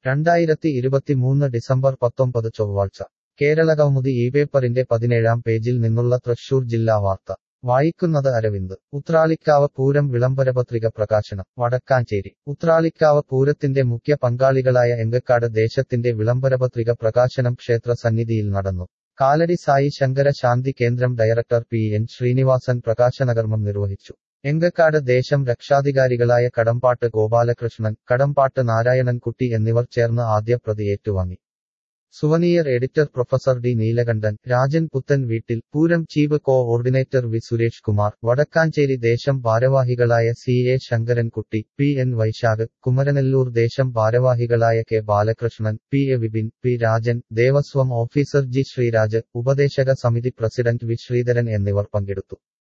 രണ്ടായിരത്തി ഇരുപത്തിമൂന്ന് ഡിസംബർ പത്തൊമ്പത് ചൊവ്വാഴ്ച കേരളകൗമുദി ഈ പേപ്പറിന്റെ പതിനേഴാം പേജിൽ നിന്നുള്ള തൃശൂർ ജില്ലാ വാർത്ത വായിക്കുന്നത് അരവിന്ദ് ഉത്രാളിക്കാവ് പൂരം വിളംബരപത്രിക പ്രകാശനം വടക്കാഞ്ചേരി ഉത്രാളിക്കാവ് പൂരത്തിന്റെ മുഖ്യ പങ്കാളികളായ എങ്കക്കാട് ദേശത്തിന്റെ വിളംബരപത്രിക പ്രകാശനം ക്ഷേത്ര സന്നിധിയിൽ നടന്നു Kalady Sai Shankara Shanti Kendram director P N Srinivasan പ്രകാശനകർമ്മം നിർവഹിച്ചു എങ്കക്കാട് ദേശം രക്ഷാധികാരികളായ കടമ്പാട്ട് ഗോപാലകൃഷ്ണൻ കടമ്പാട്ട് നാരായണൻകുട്ടി എന്നിവർ ചേർന്ന് ആദ്യ പ്രതി ഏറ്റുവാങ്ങി souvenir editor professor D Neelakandan Rajan Puthan Veettil Pooram chief coordinator V Suresh Kumar Vadakkanchery ദേശം ഭാരവാഹികളായ C A Sankarankutty P N Vaishakh Kumaranellur ദേശം ഭാരവാഹികളായ K Balakrishnan P A Vipin P Rajan Devaswom officer G Sreeraj ഉപദേശക സമിതി പ്രസിഡന്റ് വി ശ്രീധരൻ എന്നിവർ പങ്കെടുത്തു